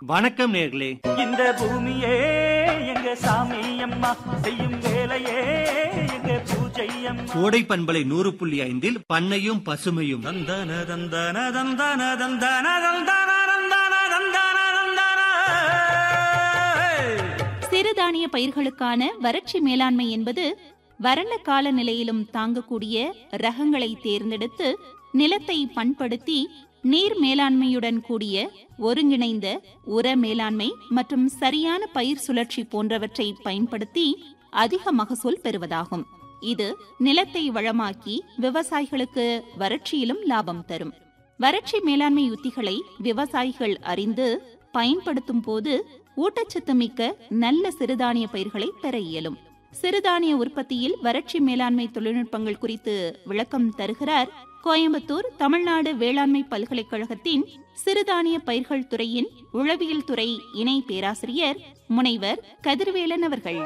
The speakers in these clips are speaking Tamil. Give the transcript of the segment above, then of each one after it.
வணக்கம் நேர்களே இந்த பூமியே எங்க சாமி அம்மா செய்யும் வேலையே எங்க பூஜை அம்மா கோடை பண்பலை நூறு புள்ளி ஐந்தில் பண்ணையும் பசுமையும் தந்தன தந்தன தந்தன தந்தன தந்தன தந்தன தந்தன தந்தன சிறுதானிய பயிர்களுக்கான வறட்சி மேலாண்மை என்பது வறண்ட காலநிலையிலும் தாங்கக்கூடிய ரகங்களை தேர்ந்தெடுத்து நிலத்தை பண்படுத்தி நீர் மேலாண்மையுடன் கூடிய ஒருங்கிணைந்த உர மேலாண்மை மற்றும் சரியான பயிர் சுழற்சி போன்றவற்றை பயன்படுத்தி அதிக மகசூல் பெறுவதாகும் இது நிலத்தை வளமாக்கி விவசாயிகளுக்கு வறட்சியிலும் லாபம் தரும் வறட்சி மேலாண்மை உத்திகளை விவசாயிகள் அறிந்து பயன்படுத்தும் போது ஊட்டச்சத்து மிக்க நல்ல சிறுதானிய பயிர்களை பெற இயலும் சிறுதானிய உற்பத்தியில் வறட்சி மேலாண்மை தொழில்நுட்பங்கள் குறித்து விளக்கம் தருகிறார் கோயம்புத்தூர் தமிழ்நாடு வேளாண்மை பல்கலைக்கழகத்தின் சிறுதானிய பயிர்கள் துறையின் உளவியல் துறை இணை பேராசிரியர் முனைவர் கதிர்வேலன் அவர்கள்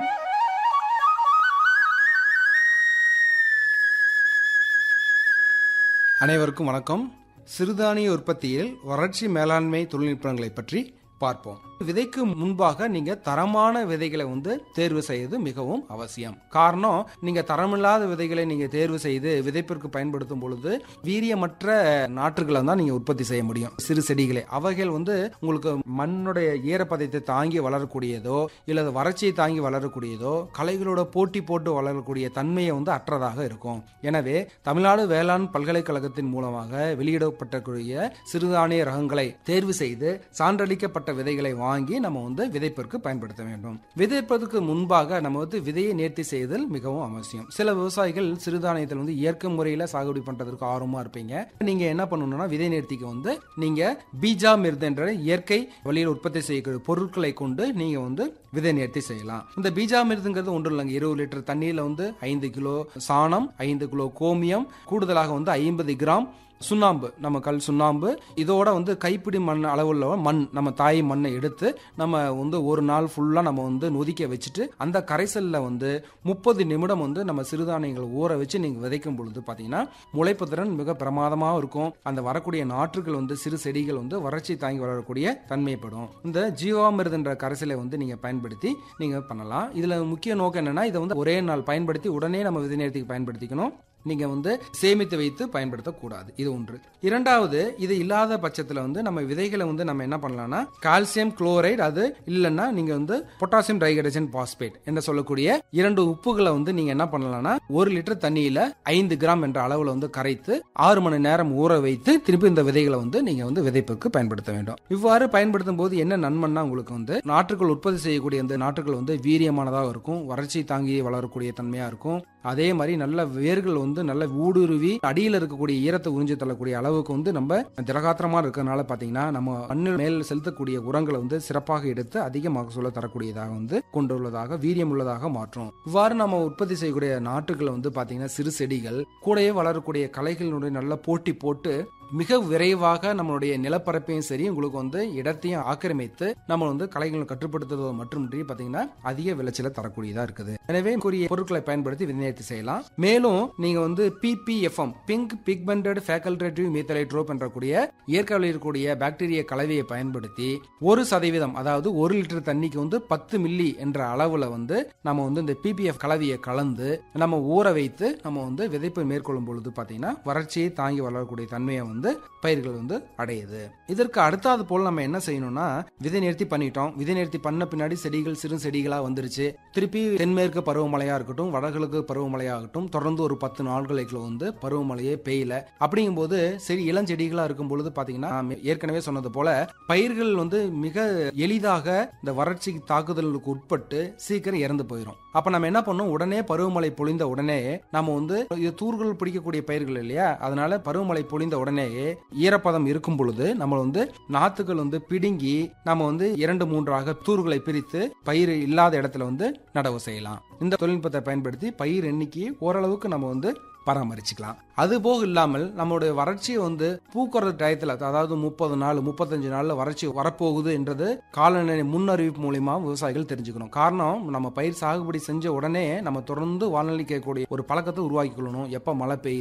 அனைவருக்கும் வணக்கம் சிறுதானிய உற்பத்தியில் வறட்சி மேலாண்மை தொழில்நுட்பங்களை பற்றி பார்ப்போம் விதைக்கு முன்பாக நீங்க தரமான விதைகளை வந்து தேர்வு செய்வது மிகவும் அவசியம் காரணம் நீங்க தரமில்லாத விதைகளை நீங்க தேர்வு செய்து விதைப்பிற்கு பயன்படுத்தும் பொழுது வீரியமற்ற நாற்றுகளை தான் நீங்க உற்பத்தி செய்ய முடியும் சிறு செடிகளை அவைகள் வந்து உங்களுக்கு மண்ணுடைய ஈரப்பதத்தை தாங்கி வளரக்கூடியதோ இல்லது வறட்சியை தாங்கி வளரக்கூடியதோ கலைகளோட போட்டி போட்டு வளரக்கூடிய தன்மையை வந்து அற்றதாக இருக்கும் எனவே தமிழ்நாடு வேளாண் பல்கலைக்கழகத்தின் மூலமாக வெளியிடப்பட்டக்கூடிய சிறுதானிய ரகங்களை தேர்வு செய்து சான்றளிக்கப்பட்ட விதைகளை வாங்கி நம்ம வந்து விதைப்பிற்கு பயன்படுத்த வேண்டும் விதைப்பதற்கு முன்பாக நம்ம வந்து விதையை நேர்த்தி செய்தல் மிகவும் அவசியம் சில விவசாயிகள் சிறுதானியத்தில் வந்து இயற்கை முறையில் சாகுபடி பண்றதுக்கு ஆர்வமா இருப்பீங்க நீங்க என்ன பண்ணணும்னா விதை நேர்த்திக்கு வந்து நீங்க பீஜா மிருது என்ற இயற்கை வழியில் உற்பத்தி செய்யக்கூடிய பொருட்களை கொண்டு நீங்க வந்து விதை நேர்த்தி செய்யலாம் இந்த பீஜா மிருதுங்கிறது ஒன்றும் இல்லைங்க இருபது லிட்டர் தண்ணியில வந்து ஐந்து கிலோ சாணம் ஐந்து கிலோ கோமியம் கூடுதலாக வந்து ஐம்பது கிராம் சுண்ணாம்பு நம்ம கல் சுண்ணாம்பு இதோட வந்து கைப்பிடி மண் அளவுள்ள மண் நம்ம தாய் மண்ணை எடுத்து நம்ம வந்து ஒரு நாள் ஃபுல்லாக நம்ம வந்து நொதிக்க வச்சுட்டு அந்த கரைசலில் வந்து முப்பது நிமிடம் வந்து நம்ம சிறுதானியங்களை ஊற வச்சு நீங்கள் விதைக்கும் பொழுது பார்த்தீங்கன்னா முளைப்பு திறன் மிக பிரமாதமாக இருக்கும் அந்த வரக்கூடிய நாற்றுகள் வந்து சிறு செடிகள் வந்து வறட்சி தாங்கி வளரக்கூடிய தன்மைப்படும் இந்த ஜீவாமிருதுன்ற கரைசலை வந்து நீங்கள் பயன்படுத்தி நீங்கள் பண்ணலாம் இதில் முக்கிய நோக்கம் என்னன்னா இதை வந்து ஒரே நாள் பயன்படுத்தி உடனே நம்ம விதை நேரத்துக்கு பயன்படுத்திக்கணும் நீங்க வந்து சேமித்து வைத்து பயன்படுத்தக்கூடாது இது ஒன்று இரண்டாவது இது இல்லாத பட்சத்தில் வந்து நம்ம விதைகளை வந்து நம்ம என்ன பண்ணலாம்னா கால்சியம் குளோரைடு அது இல்லைன்னா நீங்க வந்து பொட்டாசியம் டைஹைட்ரஜன் பாஸ்பேட் என்று சொல்லக்கூடிய இரண்டு உப்புகளை வந்து நீங்க என்ன பண்ணலாம்னா ஒரு லிட்டர் தண்ணியில ஐந்து கிராம் என்ற அளவுல வந்து கரைத்து ஆறு மணி நேரம் ஊற வைத்து திருப்பி இந்த விதைகளை வந்து நீங்க வந்து விதைப்புக்கு பயன்படுத்த வேண்டும் இவ்வாறு பயன்படுத்தும் போது என்ன நன்மைன்னா உங்களுக்கு வந்து நாற்றுகள் உற்பத்தி செய்யக்கூடிய இந்த நாற்றுகள் வந்து வீரியமானதாக இருக்கும் வறட்சி தாங்கி வளரக்கூடிய தன்மையா இருக்கும் அதே மாதிரி நல்ல வேர்கள் வந்து நல்ல ஊடுருவி அடியில் இருக்கக்கூடிய ஈரத்தை உறிஞ்சு தள்ளக்கூடிய அளவுக்கு வந்து நம்ம திரகாத்திரமா இருக்கிறதுனால பாத்தீங்கன்னா நம்ம மண்ணில் மேல் செலுத்தக்கூடிய உரங்களை வந்து சிறப்பாக எடுத்து அதிக மகசூலை தரக்கூடியதாக வந்து கொண்டுள்ளதாக வீரியம் உள்ளதாக மாற்றும் இவ்வாறு நம்ம உற்பத்தி செய்யக்கூடிய நாட்டுகளை வந்து பாத்தீங்கன்னா சிறு செடிகள் கூடவே வளரக்கூடிய கலைகளினுடைய நல்ல போட்டி போட்டு மிக விரைவாக நம்மளுடைய நிலப்பரப்பையும் சரி உங்களுக்கு வந்து இடத்தையும் ஆக்கிரமித்து நம்ம வந்து கலைகளை கட்டுப்படுத்துவது மட்டுமின்றி பாத்தீங்கன்னா அதிக விளைச்சலை தரக்கூடியதா இருக்குது எனவே கூறிய பொருட்களை பயன்படுத்தி விநியோகத்தை செய்யலாம் மேலும் நீங்க வந்து PPFM pink pigmented facultative methylotroph என்ற கூடிய இயற்கையில் இருக்கக்கூடிய பாக்டீரிய கலவையை பயன்படுத்தி ஒரு சதவீதம் அதாவது ஒரு லிட்டர் தண்ணிக்கு வந்து பத்து மில்லி என்ற அளவுல வந்து நம்ம வந்து இந்த பிபிஎஃப் கலவையை கலந்து நம்ம ஊற வைத்து நம்ம வந்து விதைப்பு மேற்கொள்ளும் பொழுது பாத்தீங்கன்னா வறட்சியை தாங்கி வளரக்கூடிய தன்மையை வந்து பயிர்கள் வந்து அடையுது இதற்கு அடுத்தாது போல் நம்ம என்ன செய்யணும்னா விதை நிறுத்தி பண்ணிட்டோம் விதை நிறுத்தி பண்ண பின்னாடி செடிகள் சிறு செடிகளா வந்துருச்சு திருப்பி தென்மேற்கு பருவமழையா இருக்கட்டும் வடகிழக்கு பருவமழையாகட்டும் தொடர்ந்து ஒரு பத்து நாட்களுக்கு வந்து பருவமழையே பெய்யல அப்படிங்கும்போது சரி இளஞ்செடிகளா இருக்கும் பொழுது பாத்தீங்கன்னா நான் ஏற்கனவே சொன்னது போல பயிர்கள் வந்து மிக எளிதாக இந்த வறட்சி தாக்குதலுக்கு உட்பட்டு சீக்கிரம் இறந்து போயிடும் அப்ப நம்ம என்ன பண்ணோம் உடனே பருவமழை பொழிந்த உடனே நம்ம வந்து இது தூர்கள் பிடிக்கக்கூடிய பயிர்கள் இல்லையா அதனால பருவமழை பொழிந்த உடனே ஈரப்பதம் இருக்கும் பொழுது நம்ம வந்து நாத்துக்கள் வந்து பிடுங்கி நம்ம வந்து இரண்டு மூன்றாக தூர்களை பிரித்து பயிர் இல்லாத இடத்துல வந்து நடவு செய்யலாம் இந்த தொழில்நுட்பத்தை பயன்படுத்தி பயிர் எண்ணிக்கையை ஓரளவுக்கு நம்ம வந்து பராமரிச்சுக்கலாம் அது போக இல்லாமல் நம்மளுடைய வறட்சியை வந்து பூக்குறது டயத்தில் அதாவது முப்பது நாள் முப்பத்தஞ்சு நாள்ல வறட்சி வரப்போகுது என்றது காலநிலை முன்னறிவிப்பு மூலியமா விவசாயிகள் தெரிஞ்சுக்கணும் காரணம் நம்ம பயிர் சாகுபடி செஞ்ச உடனே நம்ம தொடர்ந்து வானொலி கேட்கக்கூடிய ஒரு பழக்கத்தை உருவாக்கி கொள்ளணும் எப்ப மழை பெய்யுது